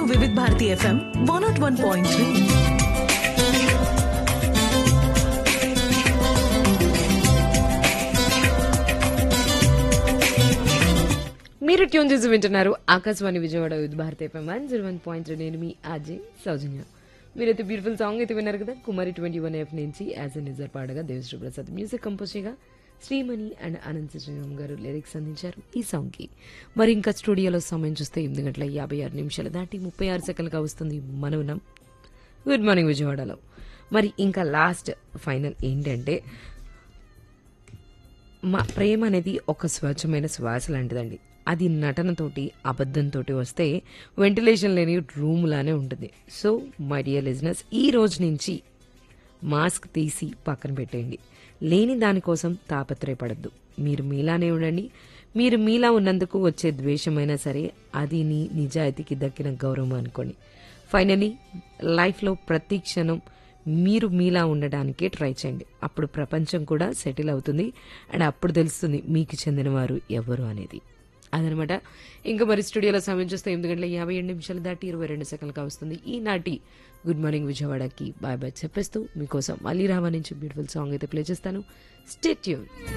Vividh Bharati FM one naught one point three మీరు tune చేసి వింటున్నారు Akashvani Vijayawada with Bharat FM one zero one point నేను మీ అజయ్ సౌజన్య మీరైతే బ్యూటిఫుల్ సాంగ్ అయితే విన్నారు కదా కుమారి ట్వంటీ వన్ ఎఫ్ నుంచి యాజ్ ఎ నిజర్ పాడగా దేవశ్రీ ప్రసాద్ మ్యూజిక్ కంపోజ్ చేయగా శ్రీమణి అండ్ అనంత శ్రీరామ్ గారు లిరిక్స్ అందించారు ఈ సాంగ్కి మరి ఇంకా స్టూడియోలో సమయం చూస్తే ఎనిమిది గంటల యాభై ఆరు నిమిషాలు దాటి ముప్పై ఆరు సెకండ్లుగా వస్తుంది మనవనం గుడ్ మార్నింగ్ విజయవాడలో మరి ఇంకా లాస్ట్ ఫైనల్ ఏంటంటే మా ప్రేమ అనేది ఒక స్వచ్ఛమైన శ్వాస లాంటిదండి అది నటనతోటి అబద్ధంతో వస్తే వెంటిలేషన్ లేని రూమ్ లానే ఉంటుంది సో మై డియర్ లిజినెస్ ఈ రోజు నుంచి మాస్క్ తీసి పక్కన పెట్టేయండి లేని దానికోసం తాపత్రయపడద్దు మీరు మీలానే ఉండండి మీరు మీలా ఉన్నందుకు వచ్చే ద్వేషమైనా సరే అది నీ నిజాయితీకి దక్కిన గౌరవం అనుకోండి ఫైనలీ లైఫ్లో ప్రతి క్షణం మీరు మీలా ఉండడానికే ట్రై చేయండి అప్పుడు ప్రపంచం కూడా సెటిల్ అవుతుంది అండ్ అప్పుడు తెలుస్తుంది మీకు చెందినవారు ఎవరు అనేది అదనమాట ఇంకా మరి స్టూడియోలో సమయం చూస్తే ఎనిమిది గంటల యాభై ఏడు నిమిషాలు దాటి ఇరవై రెండు సెకండ్లుగా వస్తుంది ఈనాటి గుడ్ మార్నింగ్ విజయవాడకి బాయ్ బాయ్ చెప్పేస్తూ మీకోసం మళ్ళీ రావా నుంచి బ్యూటిఫుల్ సాంగ్ అయితే ప్లే చేస్తాను స్టేట్యూన్